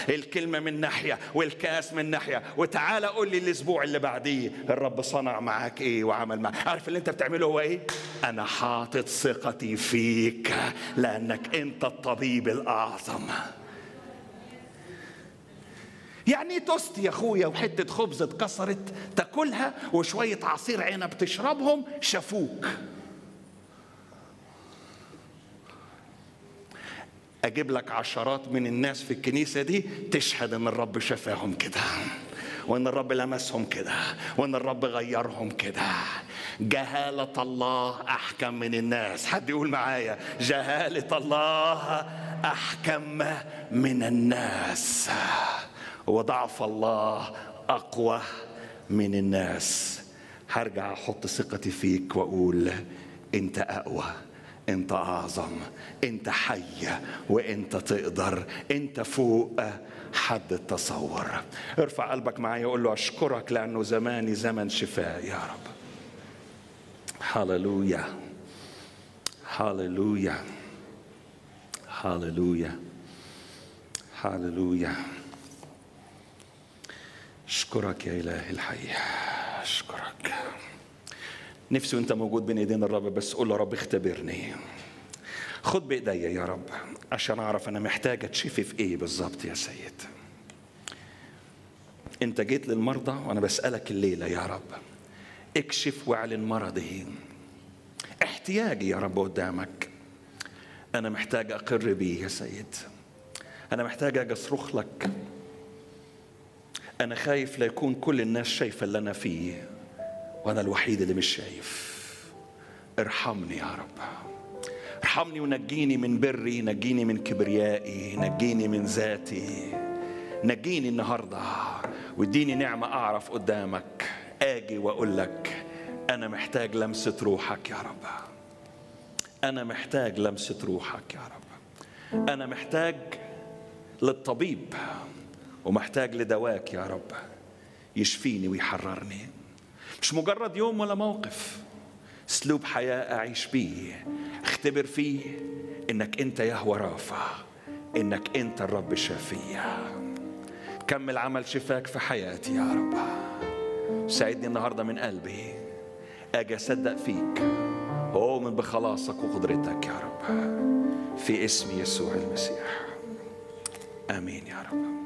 الكلمة من ناحية والكاس من ناحية وتعالى قول لي الأسبوع اللي بعديه الرب صنع معاك إيه وعمل معاك عارف اللي أنت بتعمله هو إيه أنا حاطط ثقتي فيك لأنك أنت الطبيب الأعظم يعني ايه توست يا اخويا وحته خبز اتكسرت تاكلها وشويه عصير عنب تشربهم شافوك اجيب لك عشرات من الناس في الكنيسه دي تشهد ان الرب شفاهم كده وان الرب لمسهم كده وان الرب غيرهم كده جهالة الله أحكم من الناس حد يقول معايا جهالة الله أحكم من الناس وضعف الله أقوى من الناس هرجع أحط ثقتي فيك وأقول أنت أقوى أنت أعظم أنت حي وأنت تقدر أنت فوق حد التصور ارفع قلبك معايا وقول له أشكرك لأنه زماني زمن شفاء يا رب هللويا هللويا هللويا هللويا اشكرك يا الهي الحي اشكرك نفسي وانت موجود بين ايدين الرب بس قول له رب اختبرني خد بايديا يا رب عشان اعرف انا محتاج اتشفي في ايه بالظبط يا سيد انت جيت للمرضى وانا بسالك الليله يا رب اكشف واعلن مرضي احتياجي يا رب قدامك انا محتاج اقر بيه يا سيد انا محتاج اجي اصرخ لك انا خايف لا يكون كل الناس شايفه اللي انا فيه وانا الوحيد اللي مش شايف ارحمني يا رب ارحمني ونجيني من بري نجيني من كبريائي نجيني من ذاتي نجيني النهارده واديني نعمه اعرف قدامك اجي واقول لك انا محتاج لمسه روحك يا رب انا محتاج لمسه روحك يا رب انا محتاج للطبيب ومحتاج لدواك يا رب يشفيني ويحررني مش مجرد يوم ولا موقف اسلوب حياه اعيش بيه اختبر فيه انك انت يهوى رافع انك انت الرب شافيه كمل عمل شفاك في حياتي يا رب ساعدني النهارده من قلبي اجي اصدق فيك واؤمن بخلاصك وقدرتك يا رب في اسم يسوع المسيح امين يا رب